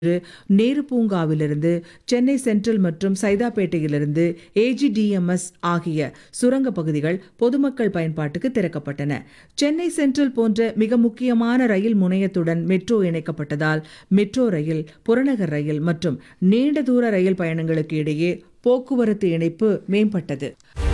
Nehru பூங்காவிலிருந்து Chennai central மற்றும் சைதாப்பேட்டையிலிருந்து AGDMS ஆகிய சுரங்க பகுதிகள் பொதுமக்கள் பயன்பாட்டுக்கு திறக்கப்பட்டன சென்னை சென்ட்ரல் போன்ற மிக முக்கியமான ரயில் முனையத்துடன் மெட்ரோ இணைக்கப்பட்டதால் மெட்ரோ ரயில் புறநகர் ரயில் மற்றும் நீண்ட தூர ரயில் பயணங்களுக்கு இடையே போக்குவரத்து இணைப்பு மேம்பட்டது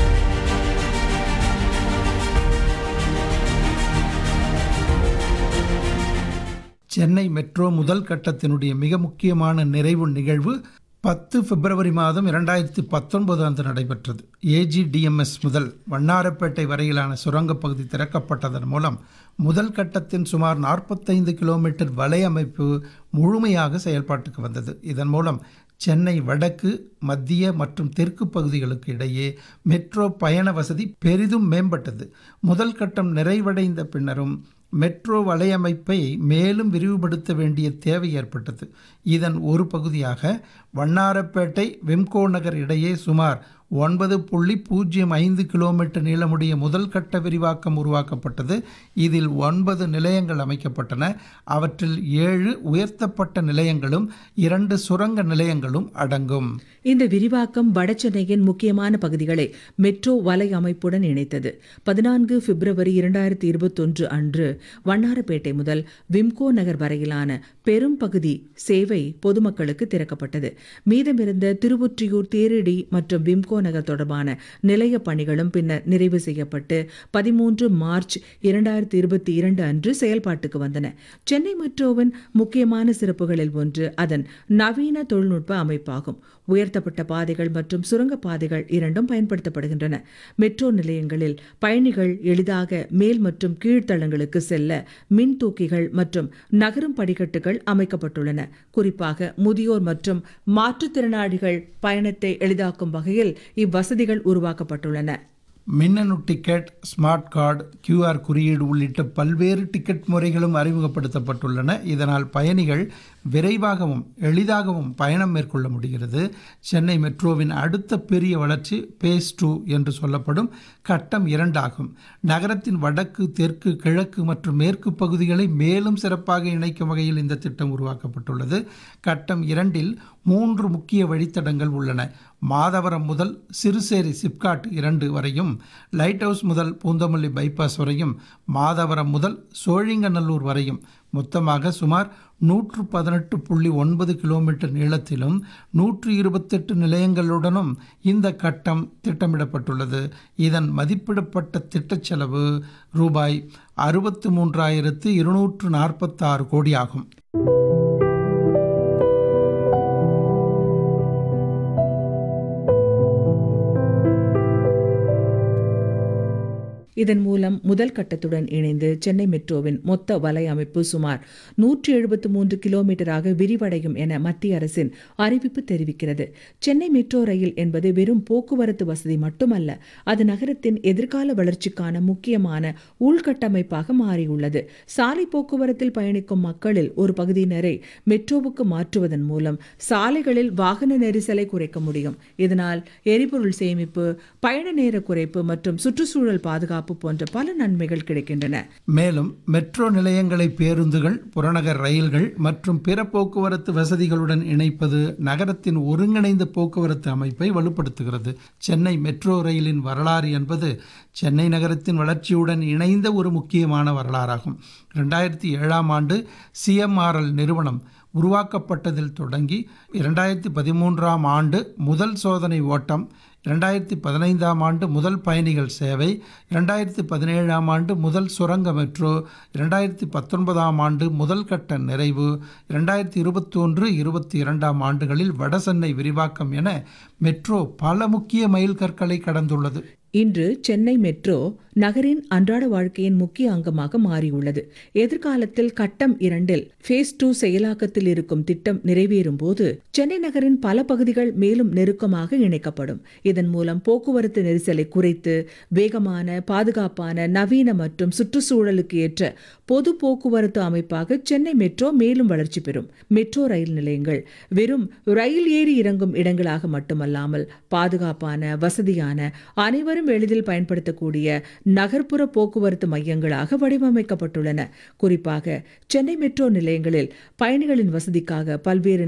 சென்னை மெட்ரோ முதல் கட்டத்தினுடைய மிக முக்கியமான நிறைவு நிகழ்வு பத்து பிப்ரவரி மாதம் இரண்டாயிரத்தி பத்தொன்பது அன்று நடைபெற்றது ஏஜிடிஎம்எஸ் முதல் வண்ணாரப்பேட்டை வரையிலான சுரங்கப் பகுதி திறக்கப்பட்டதன் மூலம் முதல் கட்டத்தின் சுமார் நாற்பத்தைந்து கிலோமீட்டர் வலையமைப்பு முழுமையாக செயல்பாட்டுக்கு வந்தது இதன் மூலம் சென்னை வடக்கு மத்திய மற்றும் தெற்கு பகுதிகளுக்கு இடையே மெட்ரோ பயண வசதி பெரிதும் மேம்பட்டது முதல் கட்டம் நிறைவடைந்த பின்னரும் மெட்ரோ வலையமைப்பை மேலும் விரிவுபடுத்த வேண்டிய தேவை ஏற்பட்டது இதன் ஒரு பகுதியாக வண்ணாரப்பேட்டை வெம்கோ நகர் இடையே சுமார் ஒன்பது புள்ளி பூஜ்ஜியம் ஐந்து கிலோமீட்டர் நீளமுடைய முதல் கட்ட விரிவாக்கம் உருவாக்கப்பட்டது இதில் ஒன்பது நிலையங்கள் அமைக்கப்பட்டன அவற்றில் ஏழு உயர்த்தப்பட்ட நிலையங்களும் இரண்டு சுரங்க நிலையங்களும் அடங்கும் இந்த விரிவாக்கம் வடசென்னையின் முக்கியமான பகுதிகளை மெட்ரோ வலை அமைப்புடன் இணைத்தது பதினான்கு பிப்ரவரி இரண்டாயிரத்தி இருபத்தொன்று அன்று வண்ணாரப்பேட்டை முதல் விம்கோ நகர் வரையிலான பெரும் பகுதி சேவை பொதுமக்களுக்கு திறக்கப்பட்டது மீதமிருந்த திருவொற்றியூர் தேரடி மற்றும் விம்கோ நகர் தொடர்பான நிலைய பணிகளும் பின்னர் நிறைவு செய்யப்பட்டு பதிமூன்று மார்ச் இரண்டாயிரத்தி இருபத்தி இரண்டு அன்று செயல்பாட்டுக்கு வந்தன சென்னை மெட்ரோவின் முக்கியமான சிறப்புகளில் ஒன்று அதன் நவீன தொழில்நுட்ப அமைப்பாகும் உயர்த்தப்பட்ட பாதைகள் மற்றும் சுரங்க பாதைகள் இரண்டும் பயன்படுத்தப்படுகின்றன மெட்ரோ நிலையங்களில் பயணிகள் எளிதாக மேல் மற்றும் கீழ்த்தளங்களுக்கு செல்ல மின் தூக்கிகள் மற்றும் நகரும் படிக்கட்டுகள் அமைக்கப்பட்டுள்ளன குறிப்பாக முதியோர் மற்றும் மாற்றுத்திறனாளிகள் பயணத்தை எளிதாக்கும் வகையில் இவ்வசதிகள் உருவாக்கப்பட்டுள்ளன மின்னணு டிக்கெட் ஸ்மார்ட் கார்டு கியூஆர் குறியீடு உள்ளிட்ட பல்வேறு டிக்கெட் முறைகளும் அறிமுகப்படுத்தப்பட்டுள்ளன இதனால் பயணிகள் விரைவாகவும் எளிதாகவும் பயணம் மேற்கொள்ள முடிகிறது சென்னை மெட்ரோவின் அடுத்த பெரிய வளர்ச்சி பேஸ் டூ என்று சொல்லப்படும் கட்டம் இரண்டாகும் நகரத்தின் வடக்கு தெற்கு கிழக்கு மற்றும் மேற்கு பகுதிகளை மேலும் சிறப்பாக இணைக்கும் வகையில் இந்த திட்டம் உருவாக்கப்பட்டுள்ளது கட்டம் இரண்டில் மூன்று முக்கிய வழித்தடங்கள் உள்ளன மாதவரம் முதல் சிறுசேரி சிப்காட் இரண்டு வரையும் லைட் ஹவுஸ் முதல் பூந்தமல்லி பைபாஸ் வரையும் மாதவரம் முதல் சோழிங்கநல்லூர் வரையும் மொத்தமாக சுமார் நூற்று பதினெட்டு புள்ளி ஒன்பது கிலோமீட்டர் நீளத்திலும் நூற்று இருபத்தெட்டு நிலையங்களுடனும் இந்த கட்டம் திட்டமிடப்பட்டுள்ளது இதன் மதிப்பிடப்பட்ட திட்டச் செலவு ரூபாய் அறுபத்து மூன்றாயிரத்து இருநூற்று நாற்பத்தாறு கோடி ஆகும் இதன் மூலம் முதல் கட்டத்துடன் இணைந்து சென்னை மெட்ரோவின் மொத்த வலை அமைப்பு சுமார் நூற்றி எழுபத்து மூன்று கிலோமீட்டராக விரிவடையும் என மத்திய அரசின் அறிவிப்பு தெரிவிக்கிறது சென்னை மெட்ரோ ரயில் என்பது வெறும் போக்குவரத்து வசதி மட்டுமல்ல அது நகரத்தின் எதிர்கால வளர்ச்சிக்கான முக்கியமான உள்கட்டமைப்பாக மாறியுள்ளது சாலை போக்குவரத்தில் பயணிக்கும் மக்களில் ஒரு பகுதியினரை மெட்ரோவுக்கு மாற்றுவதன் மூலம் சாலைகளில் வாகன நெரிசலை குறைக்க முடியும் இதனால் எரிபொருள் சேமிப்பு பயண நேர குறைப்பு மற்றும் சுற்றுச்சூழல் பாதுகாப்பு பாதுகாப்பு போன்ற பல நன்மைகள் கிடைக்கின்றன மேலும் மெட்ரோ நிலையங்களை பேருந்துகள் புறநகர் ரயில்கள் மற்றும் பிற போக்குவரத்து வசதிகளுடன் இணைப்பது நகரத்தின் ஒருங்கிணைந்த போக்குவரத்து அமைப்பை வலுப்படுத்துகிறது சென்னை மெட்ரோ ரயிலின் வரலாறு என்பது சென்னை நகரத்தின் வளர்ச்சியுடன் இணைந்த ஒரு முக்கியமான வரலாறாகும் ரெண்டாயிரத்தி ஏழாம் ஆண்டு சிஎம்ஆர்எல் நிறுவனம் உருவாக்கப்பட்டதில் தொடங்கி இரண்டாயிரத்தி பதிமூன்றாம் ஆண்டு முதல் சோதனை ஓட்டம் இரண்டாயிரத்தி பதினைந்தாம் ஆண்டு முதல் பயணிகள் சேவை இரண்டாயிரத்தி பதினேழாம் ஆண்டு முதல் சுரங்க மெட்ரோ இரண்டாயிரத்தி பத்தொன்பதாம் ஆண்டு முதல் கட்ட நிறைவு இரண்டாயிரத்தி இருபத்தொன்று இருபத்தி இரண்டாம் ஆண்டுகளில் வடசென்னை விரிவாக்கம் என மெட்ரோ பல முக்கிய மைல்கற்களை கடந்துள்ளது இன்று சென்னை மெட்ரோ நகரின் அன்றாட வாழ்க்கையின் முக்கிய அங்கமாக மாறியுள்ளது எதிர்காலத்தில் கட்டம் இரண்டில் ஃபேஸ் டூ செயலாக்கத்தில் இருக்கும் திட்டம் நிறைவேறும் போது சென்னை நகரின் பல பகுதிகள் மேலும் நெருக்கமாக இணைக்கப்படும் இதன் மூலம் போக்குவரத்து நெரிசலை குறைத்து வேகமான பாதுகாப்பான நவீன மற்றும் சுற்றுச்சூழலுக்கு ஏற்ற பொது போக்குவரத்து அமைப்பாக சென்னை மெட்ரோ மேலும் வளர்ச்சி பெறும் மெட்ரோ ரயில் நிலையங்கள் வெறும் ரயில் ஏறி இறங்கும் இடங்களாக மட்டுமல்லாமல் பாதுகாப்பான வசதியான அனைவரும் அனைவரும் எளிதில் பயன்படுத்தக்கூடிய நகர்ப்புற போக்குவரத்து மையங்களாக வடிவமைக்கப்பட்டுள்ளன குறிப்பாக சென்னை மெட்ரோ நிலையங்களில் பயணிகளின் வசதிக்காக பல்வேறு